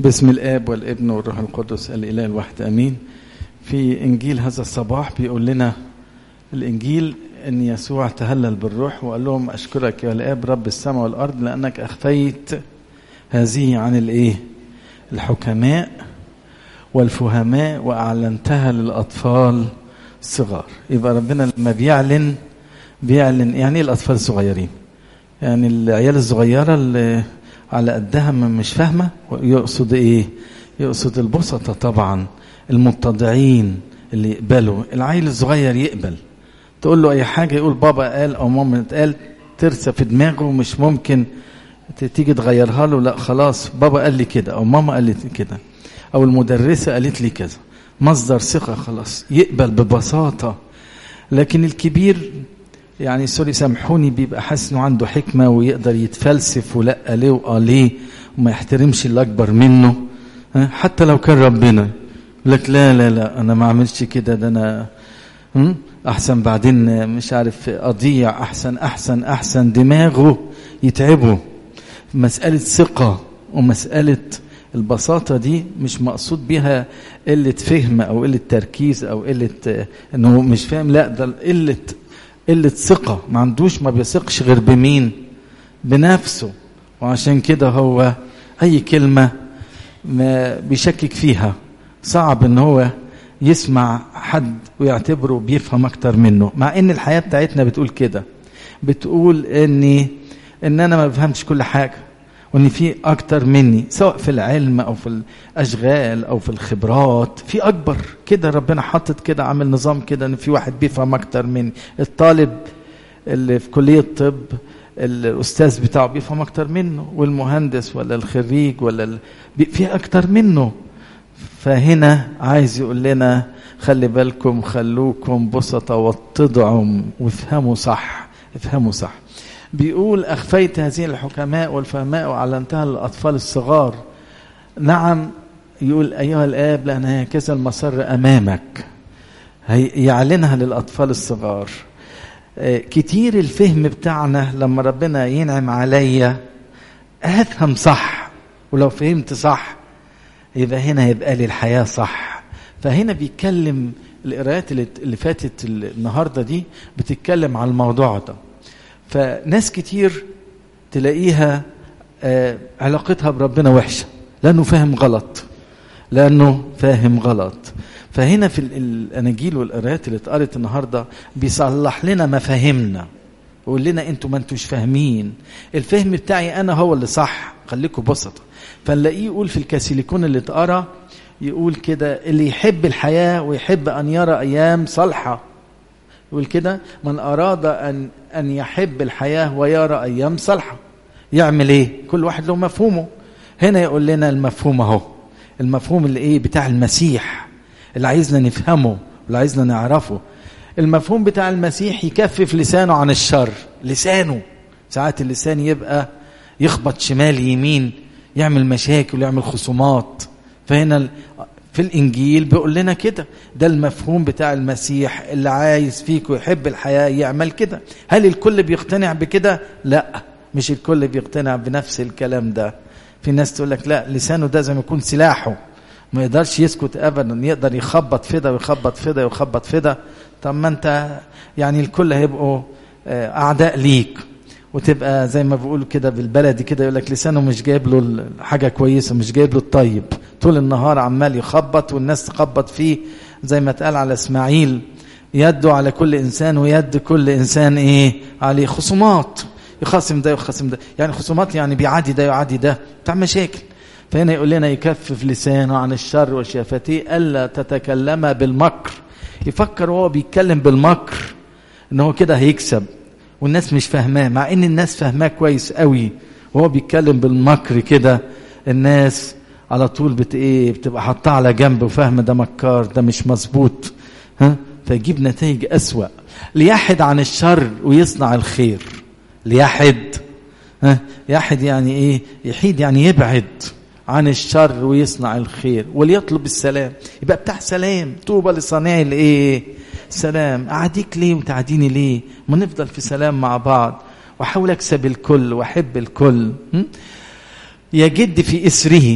باسم الاب والابن والروح القدس الاله الواحد امين في انجيل هذا الصباح بيقول لنا الانجيل ان يسوع تهلل بالروح وقال لهم اشكرك يا الاب رب السماء والارض لانك اخفيت هذه عن الايه الحكماء والفهماء واعلنتها للاطفال الصغار يبقى ربنا لما بيعلن بيعلن يعني ايه الاطفال الصغيرين يعني العيال الصغيره اللي على قدها مش فاهمه يقصد ايه يقصد البسطة طبعا المتضعين اللي يقبلوا العيل الصغير يقبل تقول له اي حاجه يقول بابا قال او ماما قال ترسى في دماغه ومش ممكن تيجي تغيرها له لا خلاص بابا قال لي كده او ماما قالت لي كده او المدرسه قالت لي كذا مصدر ثقه خلاص يقبل ببساطه لكن الكبير يعني سوري سامحوني بيبقى حاسس انه عنده حكمه ويقدر يتفلسف ولا ليه واه ليه وما يحترمش اللي اكبر منه حتى لو كان ربنا لك لا لا لا انا ما اعملش كده ده انا احسن بعدين مش عارف اضيع احسن احسن احسن دماغه يتعبه مساله ثقه ومساله البساطة دي مش مقصود بيها قلة فهم أو قلة تركيز أو قلة إنه مش فاهم لا ده قلة قلة ثقة ما عندوش ما بيثقش غير بمين بنفسه وعشان كده هو أي كلمة ما بيشكك فيها صعب ان هو يسمع حد ويعتبره بيفهم اكتر منه مع ان الحياة بتاعتنا بتقول كده بتقول اني ان انا ما بفهمش كل حاجة وان في اكتر مني سواء في العلم او في الاشغال او في الخبرات في اكبر كده ربنا حاطط كده عامل نظام كده ان في واحد بيفهم اكتر مني الطالب اللي في كلية الطب الاستاذ بتاعه بيفهم اكتر منه والمهندس ولا الخريج ولا ال... في اكتر منه فهنا عايز يقول لنا خلي بالكم خلوكم بسطة واتضعوا وافهموا صح افهموا صح بيقول أخفيت هذه الحكماء والفهماء وعلمتها للأطفال الصغار نعم يقول أيها الآب لأن هكذا المسر أمامك يعلنها للأطفال الصغار كتير الفهم بتاعنا لما ربنا ينعم عليا أفهم صح ولو فهمت صح يبقى هنا يبقى لي الحياة صح فهنا بيتكلم القراءات اللي فاتت النهاردة دي بتتكلم على الموضوع ده فناس كتير تلاقيها آه علاقتها بربنا وحشة لأنه فاهم غلط لأنه فاهم غلط فهنا في الأناجيل والقراءات اللي اتقرت النهاردة بيصلح لنا مفاهيمنا يقول لنا انتوا ما انتوش فاهمين الفهم بتاعي انا هو اللي صح خليكم بسطة فنلاقيه يقول في الكاسيليكون اللي اتقرا يقول كده اللي يحب الحياة ويحب أن يرى أيام صالحة يقول كده من أراد أن أن يحب الحياة ويرى أيام صالحة يعمل إيه؟ كل واحد له مفهومه هنا يقول لنا المفهوم أهو المفهوم اللي إيه بتاع المسيح اللي عايزنا نفهمه اللي عايزنا نعرفه المفهوم بتاع المسيح يكفف لسانه عن الشر لسانه ساعات اللسان يبقى يخبط شمال يمين يعمل مشاكل ويعمل خصومات فهنا في الانجيل بيقول لنا كده ده المفهوم بتاع المسيح اللي عايز فيكم يحب الحياه يعمل كده هل الكل بيقتنع بكده لا مش الكل بيقتنع بنفس الكلام ده في ناس تقول لك لا لسانه ده زي ما يكون سلاحه ما يقدرش يسكت ابدا يقدر يخبط في ده ويخبط في ده ويخبط في ده طب ما انت يعني الكل هيبقوا اعداء ليك وتبقى زي ما بيقولوا كده بالبلدي كده يقول لك لسانه مش جايب له حاجه كويسه مش جايب له الطيب طول النهار عمال يخبط والناس تخبط فيه زي ما اتقال على اسماعيل يده على كل انسان ويد كل انسان ايه عليه خصومات يخاصم ده ويخاصم ده يعني خصومات يعني بيعادي ده يعادي ده بتاع مشاكل فهنا يقول لنا يكفف لسانه عن الشر وشفتيه الا تتكلم بالمكر يفكر وهو بيتكلم بالمكر ان هو كده هيكسب والناس مش فاهماه مع ان الناس فاهماه كويس قوي وهو بيتكلم بالمكر كده الناس على طول بت ايه بتبقى حاطاه على جنب وفاهمه ده مكار ده مش مظبوط ها فيجيب نتائج اسوا ليحد عن الشر ويصنع الخير ليحد ها يحد يعني ايه يحيد يعني يبعد عن الشر ويصنع الخير وليطلب السلام يبقى بتاع سلام طوبى لصانعي الايه سلام اعديك ليه وتعديني ليه ما نفضل في سلام مع بعض واحاول اكسب الكل واحب الكل يجد في اسره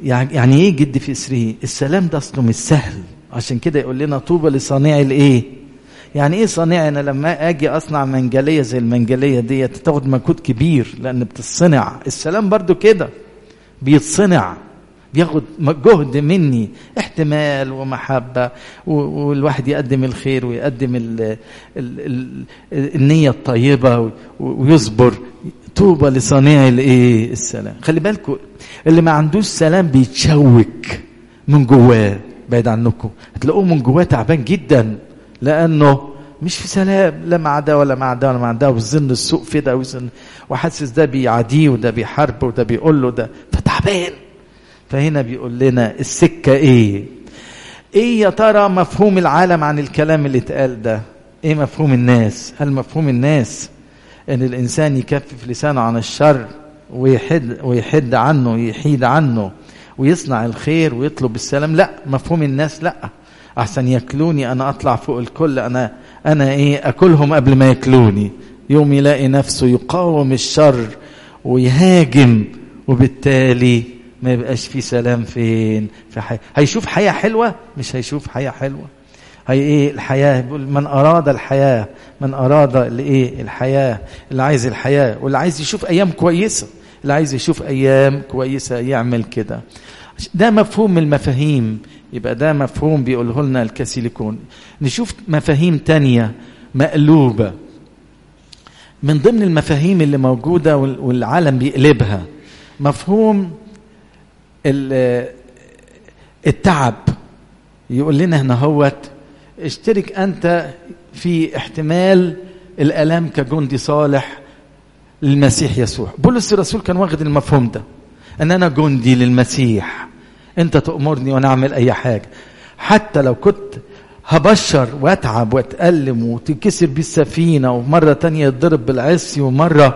يعني ايه جد في اسره السلام ده اصله مش سهل عشان كده يقول لنا طوبى لصانعي الايه يعني ايه صانعي انا لما اجي اصنع منجليه زي المنجليه ديت تاخد مجهود كبير لان بتتصنع السلام برضو كده بيتصنع بياخد جهد مني احتمال ومحبة والواحد يقدم الخير ويقدم ال ال ال النية الطيبة ويصبر طوبى لصانع الايه السلام خلي بالكم اللي ما عندوش سلام بيتشوك من جواه بعيد عنكم هتلاقوه من جواه تعبان جدا لانه مش في سلام لا مع ده ولا مع ده ولا مع ده ويظن السوء في ده ويظن وحاسس ده بيعاديه وده بيحاربه وده بيقول له ده فتعبان فهنا بيقول لنا السكة ايه ايه يا ترى مفهوم العالم عن الكلام اللي اتقال ده ايه مفهوم الناس هل مفهوم الناس ان الانسان يكفف لسانه عن الشر ويحد ويحد عنه يحيد عنه ويصنع الخير ويطلب السلام لا مفهوم الناس لا احسن ياكلوني انا اطلع فوق الكل انا انا ايه اكلهم قبل ما ياكلوني يوم يلاقي نفسه يقاوم الشر ويهاجم وبالتالي ما يبقاش في سلام فين في حي... هيشوف حياة حلوة مش هيشوف حياة حلوة هي ايه الحياة بيقول من اراد الحياة من اراد الايه الحياة اللي عايز الحياة واللي عايز يشوف ايام كويسة اللي عايز يشوف ايام كويسة يعمل كده ده مفهوم من المفاهيم يبقى ده مفهوم بيقوله لنا الكاسيليكون نشوف مفاهيم تانية مقلوبة من ضمن المفاهيم اللي موجودة والعالم بيقلبها مفهوم التعب يقول لنا هنا هوت اشترك انت في احتمال الالام كجندي صالح للمسيح يسوع بولس الرسول كان واخد المفهوم ده ان انا جندي للمسيح انت تأمرني وانا اعمل اي حاجة حتى لو كنت هبشر واتعب واتألم وتنكسر بيه السفينة ومرة تانية يتضرب بالعصي ومرة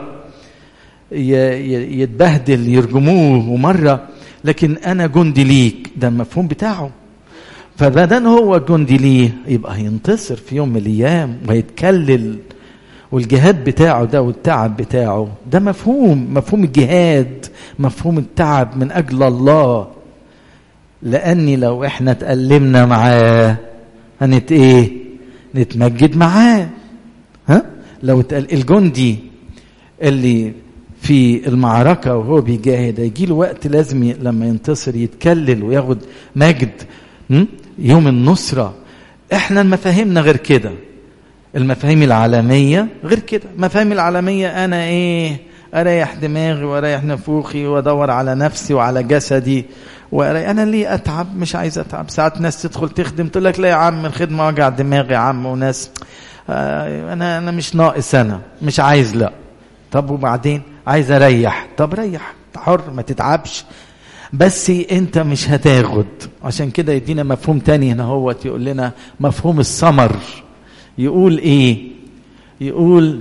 يتبهدل يرجموه ومرة لكن انا جندي ليك ده المفهوم بتاعه فبدل هو جندي ليه يبقى هينتصر في يوم من الايام وهيتكلل والجهاد بتاعه ده والتعب بتاعه ده مفهوم مفهوم الجهاد مفهوم التعب من اجل الله لاني لو احنا اتألمنا معاه هنت ايه نتمجد معاه ها لو اتقل الجندي اللي في المعركة وهو بيجاهد هيجي له وقت لازم ي... لما ينتصر يتكلل وياخد مجد يوم النصرة احنا مفاهيمنا غير كده المفاهيم العالمية غير كده مفاهيم العالمية انا ايه اريح دماغي واريح نفوخي وادور على نفسي وعلى جسدي وأريح انا ليه اتعب مش عايز اتعب ساعات ناس تدخل تخدم تقول لك لا يا عم الخدمة وجع دماغي يا عم وناس آه انا انا مش ناقص انا مش عايز لا طب وبعدين عايز اريح طب ريح حر ما تتعبش بس انت مش هتاخد عشان كده يدينا مفهوم تاني هنا هو يقول لنا مفهوم الثمر يقول ايه يقول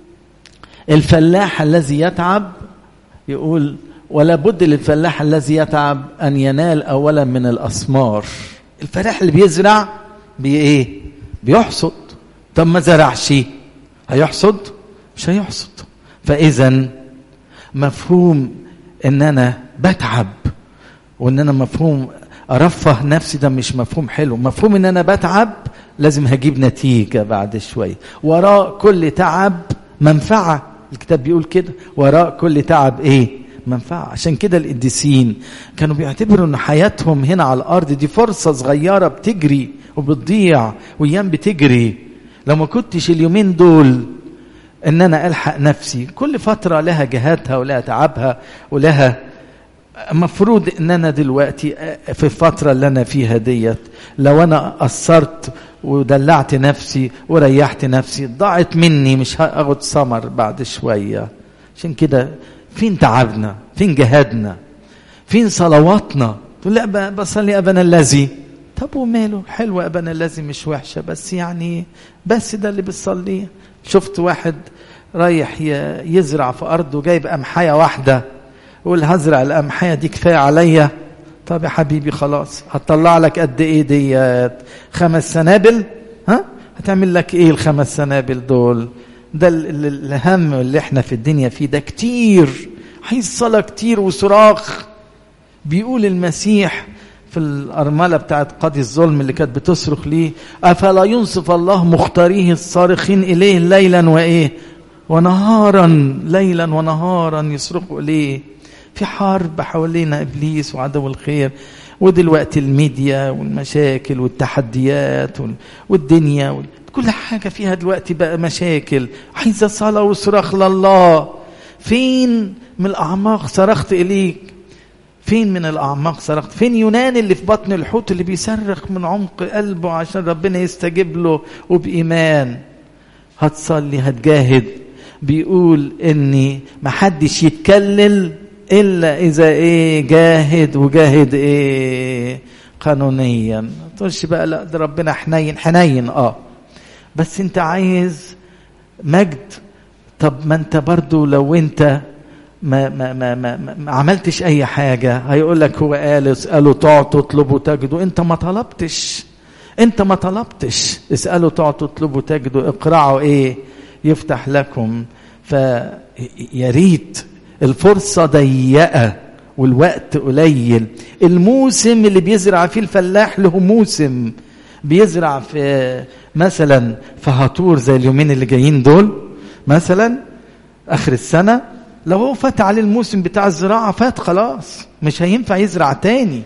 الفلاح الذي يتعب يقول ولا بد للفلاح الذي يتعب ان ينال اولا من الاسمار الفلاح اللي بيزرع بي ايه بيحصد طب ما زرعش هيحصد مش هيحصد فاذا مفهوم ان انا بتعب وان انا مفهوم ارفه نفسي ده مش مفهوم حلو مفهوم ان انا بتعب لازم هجيب نتيجه بعد شويه وراء كل تعب منفعه الكتاب بيقول كده وراء كل تعب ايه منفعه عشان كده القديسين كانوا بيعتبروا ان حياتهم هنا على الارض دي فرصه صغيره بتجري وبتضيع وايام بتجري لو ما كنتش اليومين دول ان انا الحق نفسي كل فتره لها جهاتها ولها تعبها ولها مفروض ان انا دلوقتي في الفتره اللي انا فيها ديت لو انا قصرت ودلعت نفسي وريحت نفسي ضاعت مني مش هاخد ثمر بعد شويه عشان كده فين تعبنا فين جهادنا فين صلواتنا تقول لا بصلي ابانا الذي طب وماله حلو ابانا الذي مش وحشه بس يعني بس ده اللي بتصليه شفت واحد رايح يزرع في ارضه جايب قمحايه واحده يقول هزرع القمحايه دي كفايه عليا طب يا حبيبي خلاص هتطلع لك قد ايه ديت خمس سنابل ها هتعمل لك ايه الخمس سنابل دول ده الهم اللي احنا في الدنيا فيه ده كتير عايز صلاه كتير وصراخ بيقول المسيح في الأرملة بتاعت قاضي الظلم اللي كانت بتصرخ ليه أفلا ينصف الله مختاريه الصارخين إليه ليلا وإيه ونهارا ليلا ونهارا يصرخوا إليه في حرب حوالينا إبليس وعدو الخير ودلوقتي الميديا والمشاكل والتحديات والدنيا كل حاجة فيها دلوقتي بقى مشاكل عايزة صلاة وصراخ لله فين من الأعماق صرخت إليك فين من الأعماق صرخت فين يونان اللي في بطن الحوت اللي بيصرخ من عمق قلبه عشان ربنا يستجيب له وبإيمان هتصلي هتجاهد بيقول اني محدش يتكلل الا اذا ايه جاهد وجاهد ايه قانونيا ما تقولش بقى لا ده ربنا حنين حنين اه بس انت عايز مجد طب ما انت برضو لو انت ما ما ما ما, ما عملتش اي حاجه هيقول لك هو قال اسالوا تعطوا اطلبوا تجدوا انت ما طلبتش انت ما طلبتش اسالوا تعطوا اطلبوا تجدوا اقرعوا ايه يفتح لكم فيا ريت الفرصه ضيقه والوقت قليل الموسم اللي بيزرع فيه الفلاح له موسم بيزرع في مثلا في هاتور زي اليومين اللي جايين دول مثلا اخر السنه لو هو فات عليه الموسم بتاع الزراعه فات خلاص مش هينفع يزرع تاني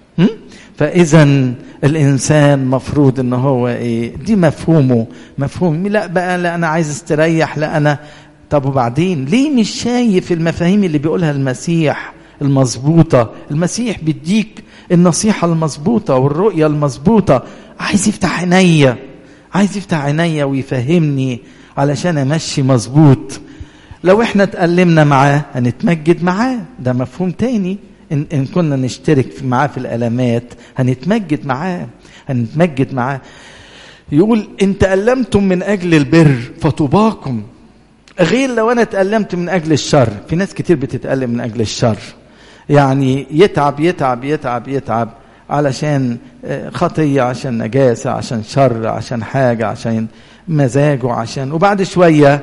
فاذا الانسان مفروض ان هو ايه دي مفهومه مفهوم لا بقى لا انا عايز استريح لا انا طب وبعدين ليه مش شايف المفاهيم اللي بيقولها المسيح المظبوطه المسيح بيديك النصيحه المظبوطه والرؤيه المظبوطه عايز يفتح عينيا عايز يفتح عينيا ويفهمني علشان امشي مظبوط لو احنا اتألمنا معاه هنتمجد معاه ده مفهوم تاني إن, إن كنا نشترك معاه في الألمات هنتمجد معاه هنتمجد معاه يقول إن تألمتم من أجل البر فطوباكم غير لو أنا تألمت من أجل الشر في ناس كتير بتتألم من أجل الشر يعني يتعب يتعب يتعب يتعب علشان خطية عشان نجاسة عشان شر عشان حاجة عشان مزاجه عشان وبعد شوية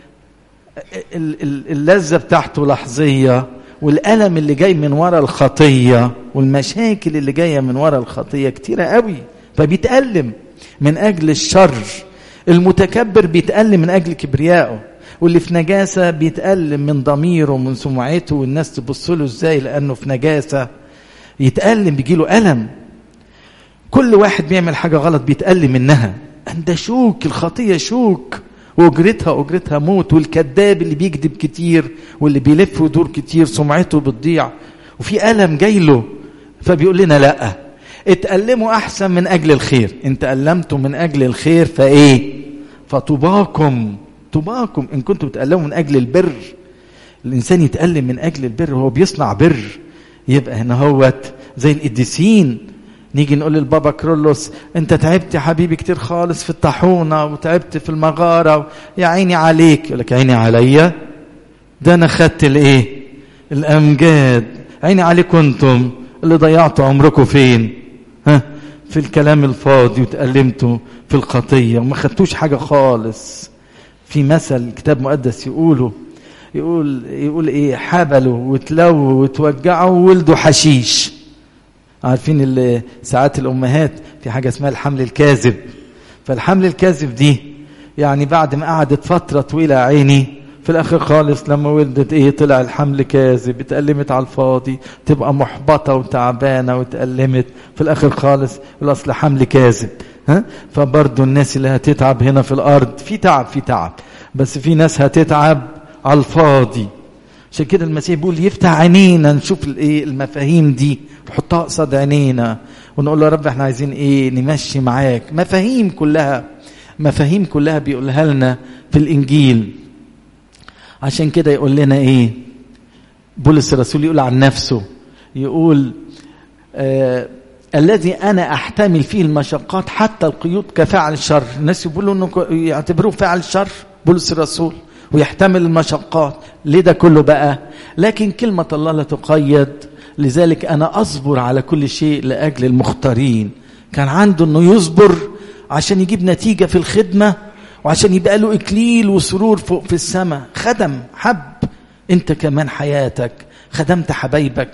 اللذة بتاعته لحظية والألم اللي جاي من ورا الخطية والمشاكل اللي جاية من ورا الخطية كتيرة قوي فبيتألم من أجل الشر المتكبر بيتألم من أجل كبريائه واللي في نجاسة بيتألم من ضميره ومن سمعته والناس تبص له ازاي لأنه في نجاسة يتألم بيجيله ألم كل واحد بيعمل حاجة غلط بيتألم منها ده شوك الخطية شوك واجرتها اجرتها موت والكذاب اللي بيكذب كتير واللي بيلف ويدور كتير سمعته بتضيع وفي الم جاي له فبيقول لنا لا اتألموا احسن من اجل الخير ان تألمتم من اجل الخير فايه فطوباكم طوباكم ان كنتم تألموا من اجل البر الانسان يتألم من اجل البر وهو بيصنع بر يبقى هنا هوت زي القديسين نيجي نقول للبابا كرولوس انت تعبت يا حبيبي كتير خالص في الطاحونه وتعبت في المغاره يا عيني عليك يقول لك عيني عليا ده انا خدت الايه الامجاد عيني عليكم انتم اللي ضيعتوا عمركم فين ها في الكلام الفاضي وتألمتوا في الخطيه وما خدتوش حاجه خالص في مثل كتاب مقدس يقوله يقول يقول ايه حبلوا وتلووا وتوجعوا وولدوا حشيش عارفين اللي ساعات الامهات في حاجه اسمها الحمل الكاذب فالحمل الكاذب دي يعني بعد ما قعدت فتره طويله عيني في الاخر خالص لما ولدت ايه طلع الحمل كاذب اتألمت على الفاضي تبقى محبطه وتعبانه واتألمت في الاخر خالص الاصل حمل كاذب ها فبرضه الناس اللي هتتعب هنا في الارض في تعب في تعب بس في ناس هتتعب على الفاضي عشان كده المسيح بيقول يفتح عينينا نشوف الايه المفاهيم دي نحطها قصاد عينينا ونقول له يا رب احنا عايزين ايه نمشي معاك مفاهيم كلها مفاهيم كلها بيقولها لنا في الانجيل عشان كده يقول لنا ايه بولس الرسول يقول عن نفسه يقول آه الذي انا احتمل فيه المشقات حتى القيود كفاعل الشر الناس يقولوا انه يعتبروه فاعل الشر بولس الرسول ويحتمل المشقات ليه ده كله بقى لكن كلمة الله لا تقيد لذلك أنا أصبر على كل شيء لأجل المختارين كان عنده أنه يصبر عشان يجيب نتيجة في الخدمة وعشان يبقى له إكليل وسرور فوق في السماء خدم حب أنت كمان حياتك خدمت حبايبك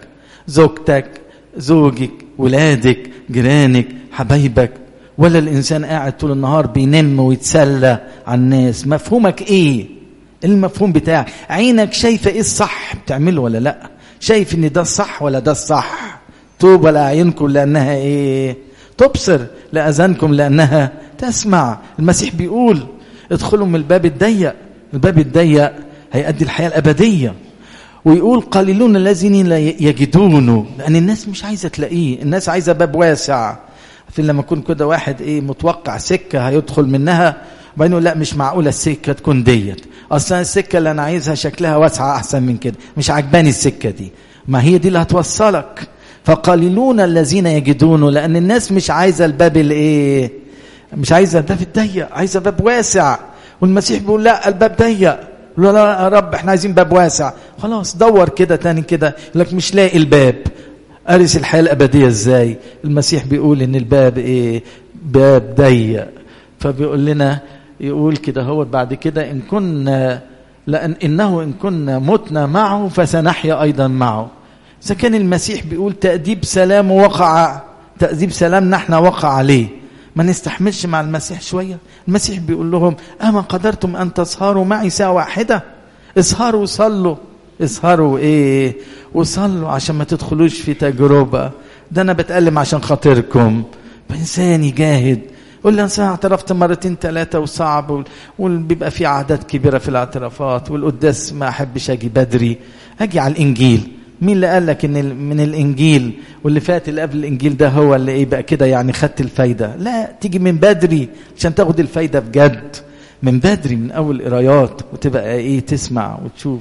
زوجتك زوجك ولادك جيرانك حبايبك ولا الانسان قاعد طول النهار بينم ويتسلى على الناس مفهومك ايه المفهوم بتاعك عينك شايفه ايه الصح بتعمله ولا لا شايف ان ده الصح ولا ده الصح طوبى لاعينكم لانها ايه تبصر لاذانكم لانها تسمع المسيح بيقول ادخلوا من الباب الضيق الباب الضيق هيؤدي الحياه الابديه ويقول قليلون الذين لا يجدونه لان الناس مش عايزه تلاقيه الناس عايزه باب واسع في لما يكون كده واحد ايه متوقع سكه هيدخل منها وبعدين يقول لا مش معقوله السكه تكون ديت اصلا السكه اللي انا عايزها شكلها واسعه احسن من كده مش عجباني السكه دي ما هي دي اللي هتوصلك فقليلون الذين يجدونه لان الناس مش عايزه الباب الايه مش عايزه الباب الضيق عايزه باب واسع والمسيح بيقول لا الباب ضيق لا لا يا رب احنا عايزين باب واسع خلاص دور كده تاني كده لك مش لاقي الباب أرث الحياة الأبدية إزاي المسيح بيقول إن الباب إيه باب ضيق فبيقول لنا يقول كده هو بعد كده إن كنا لأن إنه إن كنا متنا معه فسنحيا أيضا معه إذا كان المسيح بيقول تأديب سلام وقع تأديب سلام نحن وقع عليه ما نستحملش مع المسيح شوية المسيح بيقول لهم أما قدرتم أن تسهروا معي ساعة واحدة اسهروا وصلوا اسهروا ايه وصلوا عشان ما تدخلوش في تجربة ده انا بتألم عشان خاطركم انسان يجاهد يقول لي انا اعترفت مرتين ثلاثة وصعب وبيبقى في اعداد كبيرة في الاعترافات والقداس ما احبش اجي بدري اجي على الانجيل مين اللي قال لك ان من الانجيل واللي فات اللي قبل الانجيل ده هو اللي ايه بقى كده يعني خدت الفايده لا تيجي من بدري عشان تاخد الفايده بجد من بدري من اول قرايات وتبقى ايه تسمع وتشوف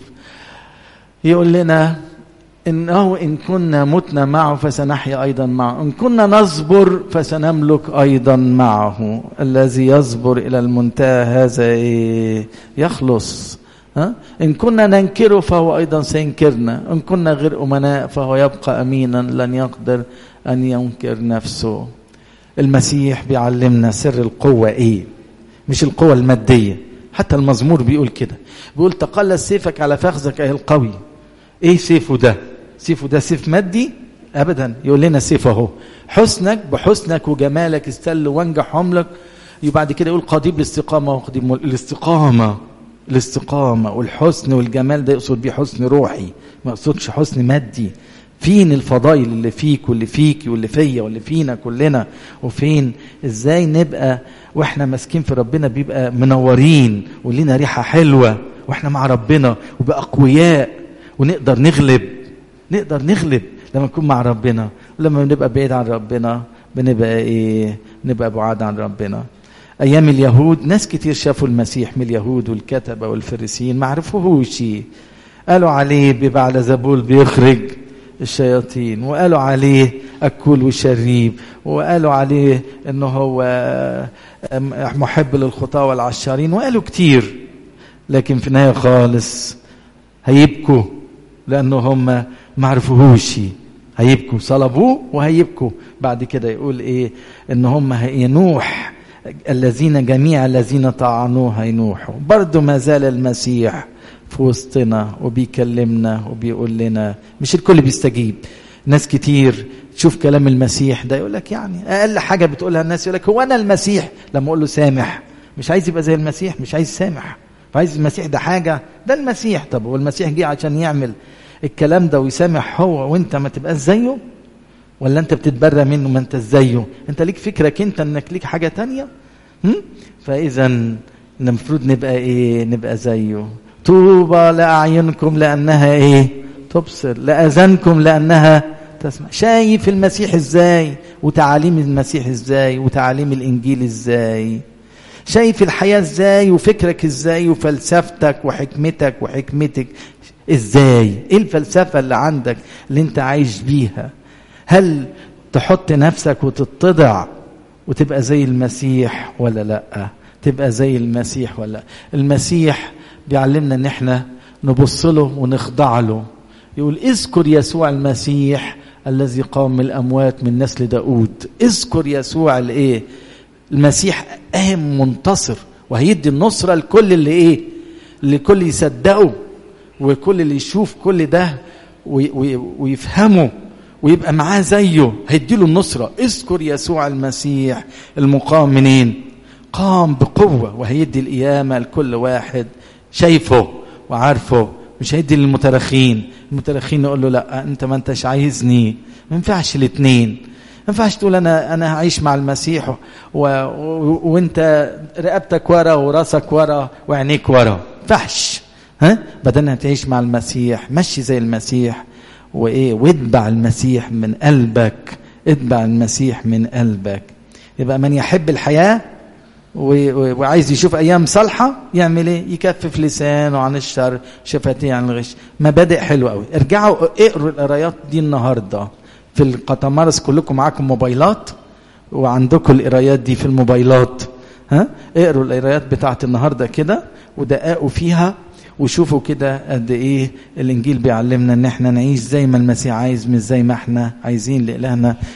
يقول لنا انه ان كنا متنا معه فسنحيا ايضا معه ان كنا نصبر فسنملك ايضا معه الذي يصبر الى المنتهى هذا ايه يخلص ها؟ إن كنا ننكره فهو أيضا سينكرنا إن كنا غير أمناء فهو يبقى أمينا لن يقدر أن ينكر نفسه المسيح بيعلمنا سر القوة إيه مش القوة المادية حتى المزمور بيقول كده بيقول تقلص سيفك على فخذك أيه القوي إيه سيفه ده سيفه ده سيف مادي أبدا يقول لنا سيف أهو حسنك بحسنك وجمالك استل وانجح حملك وبعد كده يقول قضيب الاستقامة وقضيب الاستقامة الاستقامة والحسن والجمال ده يقصد بيه حسن روحي ما يقصدش حسن مادي فين الفضائل اللي فيك واللي فيك واللي فيا واللي فينا كلنا وفين ازاي نبقى واحنا ماسكين في ربنا بيبقى منورين ولينا ريحة حلوة واحنا مع ربنا وبقى اقوياء ونقدر نغلب نقدر نغلب لما نكون مع ربنا ولما بنبقى بعيد عن ربنا بنبقى ايه نبقى بعاد عن ربنا ايام اليهود ناس كتير شافوا المسيح من اليهود والكتبه والفريسيين ما عرفوهوش قالوا عليه بيبقى على زبول بيخرج الشياطين وقالوا عليه اكل وشريب وقالوا عليه انه هو محب للخطاه والعشارين وقالوا كتير لكن في النهايه خالص هيبكوا لانه هم ما عرفوهوش هيبكوا صلبوه وهيبكوا بعد كده يقول ايه ان هم ينوح الذين جميع الذين طعنوه هينوحوا برضو ما زال المسيح في وسطنا وبيكلمنا وبيقول لنا مش الكل بيستجيب ناس كتير تشوف كلام المسيح ده يقول لك يعني اقل حاجه بتقولها الناس يقول لك هو انا المسيح لما اقول له سامح مش عايز يبقى زي المسيح مش عايز سامح عايز المسيح ده حاجه ده المسيح طب هو المسيح جه عشان يعمل الكلام ده ويسامح هو وانت ما تبقاش زيه ولا انت بتتبرى منه ما انت زيه انت ليك فكرك انت انك ليك حاجه تانية هم؟ فاذا المفروض نبقى ايه نبقى زيه طوبى لاعينكم لانها ايه تبصر لاذانكم لانها تسمع شايف المسيح ازاي وتعاليم المسيح ازاي وتعاليم الانجيل ازاي شايف الحياه ازاي وفكرك ازاي وفلسفتك وحكمتك وحكمتك ازاي ايه الفلسفه اللي عندك اللي انت عايش بيها هل تحط نفسك وتتضع وتبقى زي المسيح ولا لا تبقى زي المسيح ولا المسيح بيعلمنا ان احنا نبص له ونخضع له يقول اذكر يسوع المسيح الذي قام من الاموات من نسل داود اذكر يسوع الايه المسيح قام منتصر وهيدي النصره لكل اللي ايه لكل يصدقه وكل اللي يشوف كل ده ويفهمه ويبقى معاه زيه هيديله النصرة اذكر يسوع المسيح المقام منين قام بقوة وهيدي القيامة لكل واحد شايفه وعارفه مش هيدي للمترخين المترخين يقول له لا انت ما انتش عايزني ما ينفعش الاثنين ما ينفعش تقول انا انا هعيش مع المسيح و... و... وانت رقبتك ورا وراسك ورا وعينيك ورا ما ينفعش ها بدل هتعيش مع المسيح مشي زي المسيح وايه واتبع المسيح من قلبك اتبع المسيح من قلبك يبقى من يحب الحياه وعايز يشوف ايام صالحه يعمل ايه يكفف لسانه عن الشر شفتيه عن الغش مبادئ حلوه قوي ارجعوا اقروا القرايات دي النهارده في القطمارس كلكم معاكم موبايلات وعندكم القرايات دي في الموبايلات ها اقروا القرايات بتاعت النهارده كده ودققوا فيها وشوفوا كده قد ايه الانجيل بيعلمنا ان احنا نعيش زي ما المسيح عايز مش زي ما احنا عايزين لالهنا